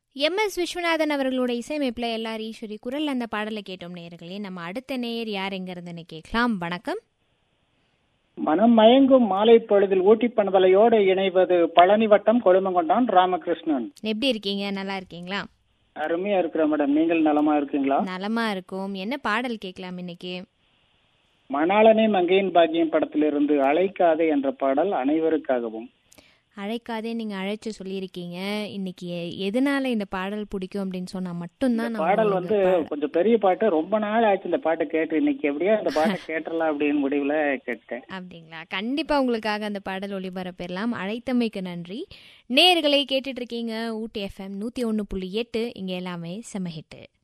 M S Viswanathan அவர்களோட இசையமைப்பில் எல்லார் ஈஸ்வரி குரல் அந்த பாடலை கேட்டோம் நேயர்களே நம்ம அடுத்த நேயர் யார் எங்கிறதுன்னு கேட்கலாம் வணக்கம் மனம் மயங்கும் மாலை பொழுதில் ஊட்டி பண்பலையோடு இணைவது பழனி வட்டம் கொழுமங்கொண்டான் ராமகிருஷ்ணன் எப்படி இருக்கீங்க நல்லா இருக்கீங்களா அருமையா இருக்கிற மேடம் நீங்கள் நலமா இருக்கீங்களா நலமா இருக்கும் என்ன பாடல் கேட்கலாம் இன்னைக்கு மணாளனே மங்கையின் பாக்கியம் படத்திலிருந்து அழைக்காதே என்ற பாடல் அனைவருக்காகவும் அழைக்காதே நீங்க அழைச்சு சொல்லியிருக்கீங்க இன்னைக்கு எ- எதனால இந்த பாடல் பிடிக்கும் அப்படின்னு சொன்னா மட்டும்தான் இந்த நான் பாடல் உங்களுக்கு வந்து பா- கொஞ்சம் பெரிய பாட்டு ரொம்ப நாள் ஆச்சு இந்த பாட்டை கேட்டு இன்னைக்கு எப்படியோ இந்த பாட்டை கேட்டுடலாம் அப்படின்னு முடிவுல கேட்டேன் அப்படிங்களா கண்டிப்பா உங்களுக்காக அந்த பாடல் ஒளிபரப்பெல்லாம் அழைத்தமைக்கு நன்றி நேர்களை கேட்டுட்டு இருக்கீங்க ஊட்டி எஃப்எம் நூத்தி ஒன்று புள்ளி எட்டு இங்க எல்லாமே செம ஹிட்டு